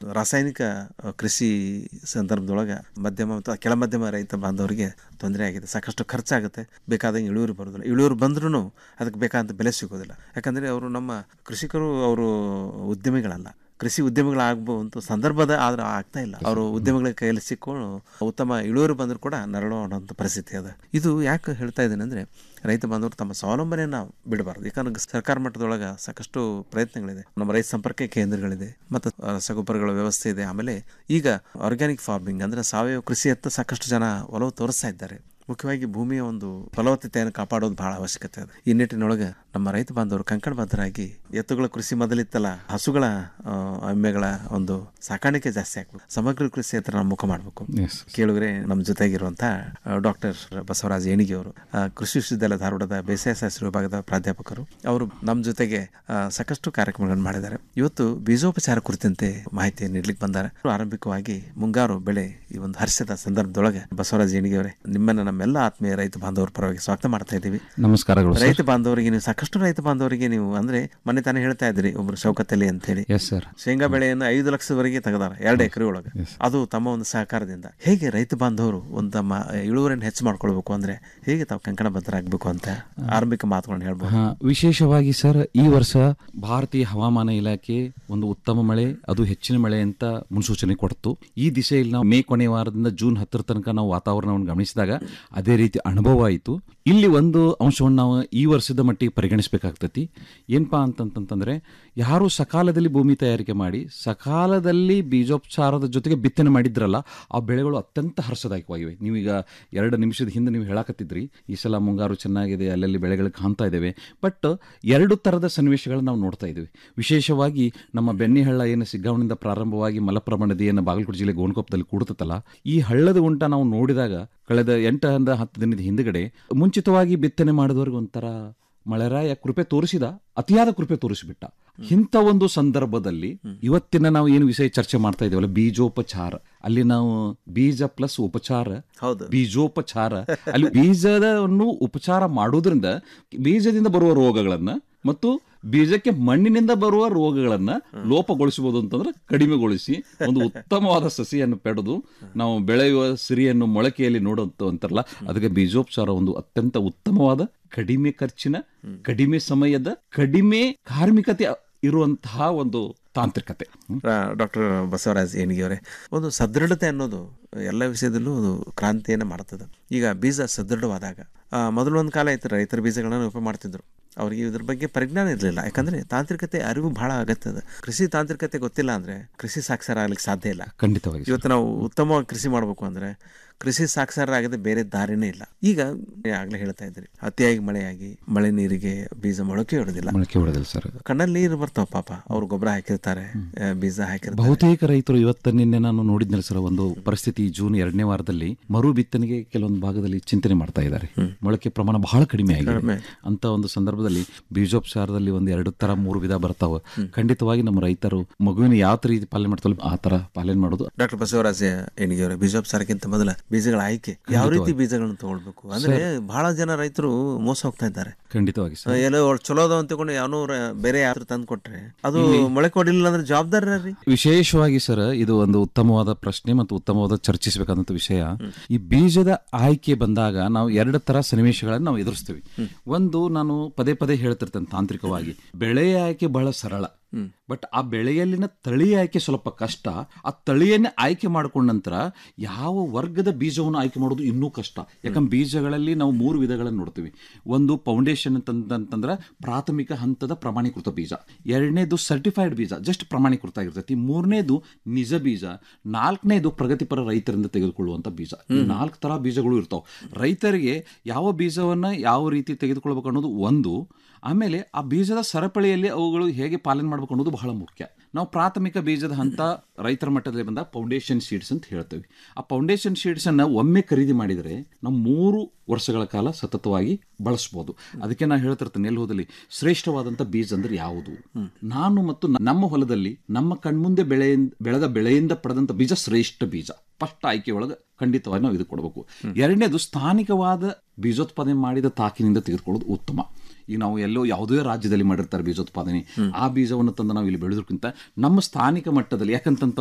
ರಾಸಾಯನಿಕ ಆ, ಕೃಷಿ ಸಂದರ್ಭದೊಳಗೆ ಮಧ್ಯಮ ಮತ್ತು ಕೆಳ ಮಧ್ಯಮ ರೈತ ಬಾಂಧವರಿಗೆ ತೊಂದರೆ ಆಗಿದೆ ಸಾಕಷ್ಟು ಖರ್ಚಾಗುತ್ತೆ ಬೇಕಾದಂಗೆ ಇಳುವರಿ ಬರೋದಿಲ್ಲ ಇಳುವರಿ ಬಂದ್ರೂ ಅದಕ್ಕೆ ಬೇಕಾದಂಥ ಬೆಲೆ ಸಿಗೋದಿಲ್ಲ ಯಾಕಂದರೆ ಅವರು ನಮ್ಮ ಕೃಷಿಕರು ಅವರು ಉದ್ಯಮಿಗಳಲ್ಲ ಕೃಷಿ ಉದ್ಯಮಿಗಳಾಗುವಂಥ ಸಂದರ್ಭದ ಆದ್ರೆ ಆಗ್ತಾ ಇಲ್ಲ ಅವರು ಉದ್ಯಮಿಗಳ ಕೈಯಲ್ಲಿ ಸಿಕ್ಕೊಂಡು ಉತ್ತಮ ಇಳುವರಿ ಬಂದರೂ ಕೂಡ ನರಳುವಂಥ ಪರಿಸ್ಥಿತಿ ಅದ ಇದು ಯಾಕೆ ಹೇಳ್ತಾ ಇದ್ದೇನೆ ಅಂದರೆ ರೈತ ಬಾಂಧವರು ತಮ್ಮ ಸ್ವಾವಲಂಬನೆಯನ್ನು ಬಿಡಬಾರ್ದು ಯಾಕಂದ್ರೆ ಸರ್ಕಾರ ಮಟ್ಟದೊಳಗೆ ಸಾಕಷ್ಟು ಪ್ರಯತ್ನಗಳಿದೆ ನಮ್ಮ ರೈತ ಸಂಪರ್ಕ ಕೇಂದ್ರಗಳಿದೆ ಮತ್ತು ರಸಗೊಬ್ಬರಗಳ ವ್ಯವಸ್ಥೆ ಇದೆ ಆಮೇಲೆ ಈಗ ಆರ್ಗ್ಯಾನಿಕ್ ಫಾರ್ಮಿಂಗ್ ಅಂದರೆ ಸಾವಯವ ಕೃಷಿಯತ್ತ ಸಾಕಷ್ಟು ಜನ ಒಲವು ತೋರಿಸ್ತಾ ಇದ್ದಾರೆ ಮುಖ್ಯವಾಗಿ ಭೂಮಿಯ ಒಂದು ಫಲವತ್ತತೆಯನ್ನು ಕಾಪಾಡೋದು ಬಹಳ ಅವಶ್ಯಕತೆ ಇದೆ ಈ ನಿಟ್ಟಿನೊಳಗೆ ನಮ್ಮ ರೈತ ಬಾಂಧವರು ಕಂಕಣಬದ್ಧರಾಗಿ ಎತ್ತುಗಳ ಕೃಷಿ ಮೊದಲಿತ್ತಲ್ಲ ಹಸುಗಳ ಆ, ಎಮ್ಮೆಗಳ ಒಂದು ಸಾಕಾಣಿಕೆ ಜಾಸ್ತಿ ಆಗ್ಬೇಕು ಸಮಗ್ರ ಕೃಷಿ ಹತ್ರ ನಾವು ಮುಖ ಮಾಡಬೇಕು Yes. ಕೇಳಿದ್ರೆ ನಮ್ಮ ಜೊತೆಗಿರುವಂಥ ಡಾಕ್ಟರ್ ಬಸವರಾಜ್ ಏಣಿಗೆ ಅವರು ಆ, ಕೃಷಿ ವಿಶ್ವವಿದ್ಯಾಲಯ ಧಾರವಾಡದ ಬೇಸಾಯ ಶಾಸ್ತ್ರ ವಿಭಾಗದ ಪ್ರಾಧ್ಯಾಪಕರು ಅವರು ನಮ್ಮ ಜೊತೆಗೆ ಆ, ಸಾಕಷ್ಟು ಕಾರ್ಯಕ್ರಮಗಳನ್ನು ಮಾಡಿದ್ದಾರೆ ಇವತ್ತು ಬೀಜೋಪಚಾರ ಕುರಿತಂತೆ ಮಾಹಿತಿ ನೀಡ್ಲಿಕ್ಕೆ ಬಂದ್ದಾರೆ ಆರಂಭಿಕವಾಗಿ ಮುಂಗಾರು ಬೆಳೆ ಈ ಒಂದು ಹರ್ಷದ ಸಂದರ್ಭದೊಳಗೆ ಬಸವರಾಜ್ ಏಣಿಗೆ ಅವರೇ ನಿಮ್ಮನ್ನ ನಮ್ಮೆಲ್ಲ ಆತ್ಮೀಯ ರೈತ ಬಾಂಧವರ ಪರವಾಗಿ ಸ್ವಾಗತ ಮಾಡ್ತಾ ಇದ್ದೀವಿ ನಮಸ್ಕಾರಗಳು ಸರ್. ರೈತ ಬಾಂಧವರಿಗೆ ನೀವು ಸಾಕಷ್ಟು ರೈತ ಬಾಂಧವರಿಗೆ ನೀವು ಅಂದ್ರೆ ಮೊನ್ನೆ ತಾನೇ ಹೇಳ್ತಾ ಇದ್ರಿ ಒಬ್ರು ಶೌಕತ್ತಲಿ ಅಂತ ಹೇಳಿ ಎಸ್ ಸರ್ ಶೇಂಗಾ ಬೆಳೆಯನ್ನು ಐದು ಲಕ್ಷದವರೆಗೆ ತೆಗೆದಾರ ಎರಡು ಎಕರೆ ಒಳಗೆ ಅದು ತಮ್ಮ ಒಂದು ಸಹಕಾರದಿಂದ ಹೇಗೆ ರೈತ ಬಾಂಧವರು ಒಂದು ತಮ್ಮ ಇಳುವರಿಯನ್ನು ಹೆಚ್ಚು ಮಾಡ್ಕೊಳ್ಬೇಕು ಅಂದ್ರೆ ಹೇಗೆ ತಾವು ಕಂಕಣಬದ್ಧರಾಗಬೇಕು ಅಂತ ಆರಂಭಿಕ ಮಾತುಗಳನ್ನು ಹೇಳ್ಬೋದು ಹಾ, ವಿಶೇಷವಾಗಿ ಸರ್ ಈ ವರ್ಷ ಭಾರತೀಯ ಹವಾಮಾನ ಇಲಾಖೆ ಒಂದು ಉತ್ತಮ ಮಳೆ ಅದು ಹೆಚ್ಚಿನ ಮಳೆ ಅಂತ ಮುನ್ಸೂಚನೆ ಕೊಡ್ತು ಈ ದಿಶೆಯಲ್ಲಿ ನಾವು ಮೇ ಕೊನೆಯ ವಾರದಿಂದ ಜೂನ್ ಹತ್ತರ ತನಕ ನಾವು ವಾತಾವರಣವನ್ನು ಗಮನಿಸಿದಾಗ ಅದೇ ರೀತಿ ಅನುಭವ ಆಯಿತು ಇಲ್ಲಿ ಒಂದು ಅಂಶವನ್ನು ನಾವು ಈ ವರ್ಷದ ಮಟ್ಟಿಗೆ ಪರಿಗಣಿಸಬೇಕಾಗ್ತತಿ ಏನಪ್ಪಾ ಅಂತಂತಂದ್ರೆ ಯಾರು ಸಕಾಲದಲ್ಲಿ ಭೂಮಿ ತಯಾರಿಕೆ ಮಾಡಿ ಸಕಾಲದಲ್ಲಿ ಬೀಜೋಪಚಾರದ ಜೊತೆಗೆ ಬಿತ್ತನೆ ಮಾಡಿದ್ರಲ್ಲ ಆ ಬೆಳೆಗಳು ಅತ್ಯಂತ ಹರ್ಷದಾಯಕವಾಗಿವೆ ನೀವೀಗ ಎರಡು ನಿಮಿಷದ ಹಿಂದೆ ನೀವು ಹೇಳಕತ್ತಿದ್ರಿ ಈ ಸಲ ಮುಂಗಾರು ಚೆನ್ನಾಗಿದೆ ಅಲ್ಲಲ್ಲಿ ಬೆಳೆಗಳು ಕಾಣ್ತಾ ಇದ್ದಾವೆ ಬಟ್ ಎರಡು ಥರದ ಸನ್ನಿವೇಶಗಳನ್ನ ನಾವು ನೋಡ್ತಾ ಇದ್ದೀವಿ ವಿಶೇಷವಾಗಿ ನಮ್ಮ ಬೆನ್ನಿಹಳ್ಳ ಏನು ಸಿಗ್ಗಾಂವನಿಂದ ಪ್ರಾರಂಭವಾಗಿ ಮಲಪ್ರಭಾ ನದಿಯನ್ನು ಬಾಗಲಕೋಟೆ ಜಿಲ್ಲೆ ಗೋಣಕೊಪ್ಪದಲ್ಲಿ ಕೂಡುತ್ತಲ್ಲ ಈ ಹಳ್ಳದ ಉಂಟ ನಾವು ನೋಡಿದಾಗ ಕಳೆದ ಎಂಟರಿಂದ ಹತ್ತು ದಿನದ ಹಿಂದುಗಡೆ ಮುಂಚಿತವಾಗಿ ಬಿತ್ತನೆ ಮಾಡಿದವರಿಗೆ ಒಂಥರ ಮಳೆರಾಯ ಕೃಪೆ ತೋರಿಸಿದ ಅತಿಯಾದ ಕೃಪೆ ತೋರಿಸಿಬಿಟ್ಟ ಇಂಥ ಒಂದು ಸಂದರ್ಭದಲ್ಲಿ ಇವತ್ತಿನ ನಾವು ಏನು ವಿಷಯ ಚರ್ಚೆ ಮಾಡ್ತಾ ಇದ್ದೇವಲ್ಲ ಬೀಜೋಪಚಾರ ಅಲ್ಲಿ ನಾವು ಬೀಜ ಪ್ಲಸ್ ಉಪಚಾರ ಹೌದು. ಬೀಜೋಪಚಾರ ಅಲ್ಲಿ ಬೀಜವನ್ನು ಉಪಚಾರ ಮಾಡೋದ್ರಿಂದ ಬೀಜದಿಂದ ಬರುವ ರೋಗಗಳನ್ನ ಮತ್ತು ಬೀಜಕ್ಕೆ ಮಣ್ಣಿನಿಂದ ಬರುವ ರೋಗಗಳನ್ನ ಲೋಪಗೊಳಿಸಬಹುದು ಅಂತಂದ್ರೆ ಕಡಿಮೆಗೊಳಿಸಿ ಒಂದು ಉತ್ತಮವಾದ ಸಸಿಯನ್ನು ಪಡೆದು ನಾವು ಬೆಳೆಯುವ ಸಿರಿಯನ್ನು ಮೊಳಕೆಯಲ್ಲಿ ನೋಡುವಂತ ಅಂತಾರಲ್ಲ ಅದಕ್ಕೆ ಬೀಜೋಪಚಾರ ಒಂದು ಅತ್ಯಂತ ಉತ್ತಮವಾದ ಕಡಿಮೆ ಖರ್ಚಿನ ಕಡಿಮೆ ಸಮಯದ ಕಡಿಮೆ ಕಾರ್ಮಿಕತೆ ಇರುವಂತಹ ಒಂದು ತಾಂತ್ರಿಕತೆ ಹ್ಮ್. ಡಾಕ್ಟರ್ ಬಸವರಾಜ್ ಏಣಿಗೆ ಅವರೇ ಒಂದು ಸದೃಢತೆ ಅನ್ನೋದು ಎಲ್ಲ ವಿಷಯದಲ್ಲೂ ಅದು ಕ್ರಾಂತಿಯನ್ನು ಮಾಡ್ತದೆ ಈಗ ಬೀಜ ಸದೃಢವಾದಾಗ ಆ, ಮೊದಲು ಒಂದು ಕಾಲ ಇತ್ತು ರೈತರ ಬೀಜಗಳನ್ನು ಉಪಯೋಗ ಮಾಡ್ತಿದ್ರು ಅವ್ರಿಗೆ ಇದ್ರ ಬಗ್ಗೆ ಪರಿಜ್ಞಾನ ಇರಲಿಲ್ಲ ಯಾಕಂದ್ರೆ ತಾಂತ್ರಿಕತೆ ಅರಿವು ಬಹಳ ಅಗತ್ಯ ಅದ ಕೃಷಿ ತಾಂತ್ರಿಕತೆ ಗೊತ್ತಿಲ್ಲ ಅಂದ್ರೆ ಕೃಷಿ ಸಾಕ್ಷರ ಆಗ್ಲಿಕ್ಕೆ ಸಾಧ್ಯ ಇಲ್ಲ ಖಂಡಿತವಾಗಿ ಇವತ್ತು ನಾವು ಉತ್ತಮವಾಗಿ ಕೃಷಿ ಮಾಡಬೇಕು ಅಂದ್ರೆ ಕೃಷಿ ಸಾಕ್ಷರ ಆಗದೆ ಬೇರೆ ದಾರಿನೇ ಇಲ್ಲ ಈಗ ಆಗ್ಲೇ ಹೇಳ್ತಾ ಇದ್ರಿ ಅತಿಯಾಗಿ ಮಳೆಯಾಗಿ ಮಳೆ ನೀರಿಗೆ ಬೀಜ ಮೊಳಕೆ ಹೊಡೆದಿಲ್ಲ ಮೊಳಕೆ ಹೊಡೆದಿಲ್ಲ ಸರ್ ಕಣ್ಣಲ್ಲಿ ನೀರು ಬರ್ತಾವ ಪಾಪ ಅವ್ರು ಗೊಬ್ಬರ ಹಾಕಿರ್ತಾರೆ ಆ, ಬೀಜ ಹಾಕಿರ್ತಾರೆ ಬಹುತೇಕ ರೈತರು ಇವತ್ತ ನಿನ್ನೆ ನಾನು ನೋಡಿದ್ನಲ್ಲ ಸರ್ ಒಂದು ಪರಿಸ್ಥಿತಿ ಜೂನ್ ಎರಡನೇ ವಾರದಲ್ಲಿ ಮರು ಬಿತ್ತನೆಗೆ ಕೆಲವೊಂದು ಭಾಗದಲ್ಲಿ ಚಿಂತನೆ ಮಾಡ್ತಾ ಇದ್ದಾರೆ ಮೊಳಕೆ ಪ್ರಮಾಣ ಬಹಳ ಕಡಿಮೆ ಆಗಿದೆ ಅಂತ ಒಂದು ಸಂದರ್ಭದಲ್ಲಿ ಬೀಜೋಪಚಾರದಲ್ಲಿ ಒಂದು ಎರಡು ತರ ಮೂರು ವಿಧ ಬರ್ತಾವ ಖಂಡಿತವಾಗಿ ನಮ್ಮ ರೈತರು ಮಗುವಿನ ಯಾವ ರೀತಿ ಪಾಲನೆ ಮಾಡ್ತಾವಲ್ಲ ಆ ತರ ಪಾಲನೆ ಮಾಡೋದು ಡಾಕ್ಟರ್ ಬಸವರಾಜ ಏಣಿಗೆ ಅವರ ಬೀಜೋಪಚಾರಕ್ಕಿಂತ ಮೊದಲ ಬೀಜಗಳ ಆಯ್ಕೆ ಯಾವ ರೀತಿ ಬೀಜಗಳನ್ನು ತಗೊಳ್ಬೇಕು ಅಂದ್ರೆ ಬಹಳ ಜನ ರೈತರು ಮೋಸ ಹೋಗ್ತಾ ಇದ್ದಾರೆ ಖಂಡಿತವಾಗಿ ಸರ್ ಎಲ್ಲೋ ಚಲೋ ಅದಾವ ಅಂತ ತಿಳ್ಕೊಂಡು ಯಾವನೋ ಬೇರೆ ಯಾರು ತಂದು ಕೊಟ್ರೆ ಅದು ಮೊಳಕೆ ಹೊಡಿಲಿಲ್ಲ ಅಂದ್ರೆ ಜವಾಬ್ದಾರ ರೀ ವಿಶೇಷವಾಗಿ ಸರ್ ಇದು ಒಂದು ಉತ್ತಮವಾದ ಪ್ರಶ್ನೆ ಮತ್ತು ಉತ್ತಮವಾದ ಚರ್ಚಿಸಬೇಕಾದಂತ ವಿಷಯ ಈ ಬೀಜದ ಆಯ್ಕೆ ಬಂದಾಗ ನಾವು ಎರಡು ತರ ಸನ್ನಿವೇಶಗಳನ್ನು ನಾವು ಎದುರಿಸ್ತೀವಿ ಒಂದು ನಾನು ಪದೇ ಪದೇ ಹೇಳ್ತಿರ್ತೇನೆ ತಾಂತ್ರಿಕವಾಗಿ ಬೆಳೆಯ ಆಯ್ಕೆ ಬಹಳ ಸರಳ ಬಟ್ ಆ ಬೆಳೆಯಲ್ಲಿನ ತಳಿ ಆಯ್ಕೆ ಸ್ವಲ್ಪ ಕಷ್ಟ ಆ ತಳಿಯನ್ನೇ ಆಯ್ಕೆ ಮಾಡ್ಕೊಂಡ ನಂತರ ಯಾವ ವರ್ಗದ ಬೀಜವನ್ನು ಆಯ್ಕೆ ಮಾಡೋದು ಇನ್ನೂ ಕಷ್ಟ ಯಾಕಂದ್ರೆ ಬೀಜಗಳಲ್ಲಿ ನಾವು ಮೂರು ವಿಧಗಳನ್ನು ನೋಡ್ತೀವಿ ಒಂದು ಫೌಂಡೇಶನ್ ಅಂತಂದ್ರೆ ಪ್ರಾಥಮಿಕ ಹಂತದ ಪ್ರಮಾಣೀಕೃತ ಬೀಜ ಎರಡನೇದು ಸರ್ಟಿಫೈಡ್ ಬೀಜ ಜಸ್ಟ್ ಪ್ರಮಾಣೀಕೃತ ಆಗಿರ್ತೈತಿ ಮೂರನೇದು ನಿಜ ಬೀಜ ನಾಲ್ಕನೇದು ಪ್ರಗತಿಪರ ರೈತರಿಂದ ತೆಗೆದುಕೊಳ್ಳುವಂತ ಬೀಜ ಈ ನಾಲ್ಕು ತರ ಬೀಜಗಳು ಇರ್ತಾವೆ ರೈತರಿಗೆ ಯಾವ ಬೀಜವನ್ನ ಯಾವ ರೀತಿ ತೆಗೆದುಕೊಳ್ಬೇಕು ಅನ್ನೋದು ಒಂದು ಆಮೇಲೆ ಆ ಬೀಜದ ಸರಪಳಿಯಲ್ಲಿ ಅವುಗಳು ಹೇಗೆ ಪಾಲನೆ ಮಾಡ್ಬೇಕು ಅನ್ನೋದು ಬಹಳ ಮುಖ್ಯ ನಾವು ಪ್ರಾಥಮಿಕ ಬೀಜದ ಹಂತ ರೈತರ ಮಟ್ಟದಲ್ಲಿ ಬಂದ ಫೌಂಡೇಶನ್ ಶೀಡ್ಸ್ ಅಂತ ಹೇಳ್ತೇವೆ ಆ ಫೌಂಡೇಶನ್ ಶೀಡ್ಸ್ ಅನ್ನ ಒಮ್ಮೆ ಖರೀದಿ ಮಾಡಿದರೆ ನಾವು ಮೂರು ವರ್ಷಗಳ ಕಾಲ ಸತತವಾಗಿ ಬಳಸ್ಬೋದು ಅದಕ್ಕೆ ನಾನು ಹೇಳ್ತಿರ್ತೇನೆ ಎಲ್ಲಿ ಹೋದಲ್ಲಿ ಶ್ರೇಷ್ಠವಾದಂಥ ಬೀಜ ಅಂದ್ರೆ ಯಾವುದು ನಾನು ಮತ್ತು ನಮ್ಮ ಹೊಲದಲ್ಲಿ ನಮ್ಮ ಕಣ್ಮುಂದೆ ಬೆಳೆ ಬೆಳೆದ ಬೆಳೆಯಿಂದ ಪಡೆದಂಥ ಬೀಜ ಶ್ರೇಷ್ಠ ಬೀಜ ಫಸ್ಟ್ ಆಯ್ಕೆ ಒಳಗೆ ಖಂಡಿತವಾಗಿ ನಾವು ಇದು ಕೊಡಬೇಕು ಎರಡನೇದು ಸ್ಥಾನಿಕವಾದ ಬೀಜೋತ್ಪಾದನೆ ಮಾಡಿದ ತಾಕಿನಿಂದ ತೆಗೆದುಕೊಳ್ಳೋದು ಉತ್ತಮ ಈಗ ನಾವು ಎಲ್ಲೋ ಯಾವುದೇ ರಾಜ್ಯದಲ್ಲಿ ಮಾಡಿರ್ತಾರೆ ಬೀಜೋತ್ಪಾದನೆ ಆ ಬೀಜವನ್ನು ತಂದು ನಾವು ಇಲ್ಲಿ ಬೆಳೆಯೋದಕ್ಕಿಂತ ನಮ್ಮ ಸ್ಥಾನಿಕ ಮಟ್ಟದಲ್ಲಿ ಯಾಕಂತಂತ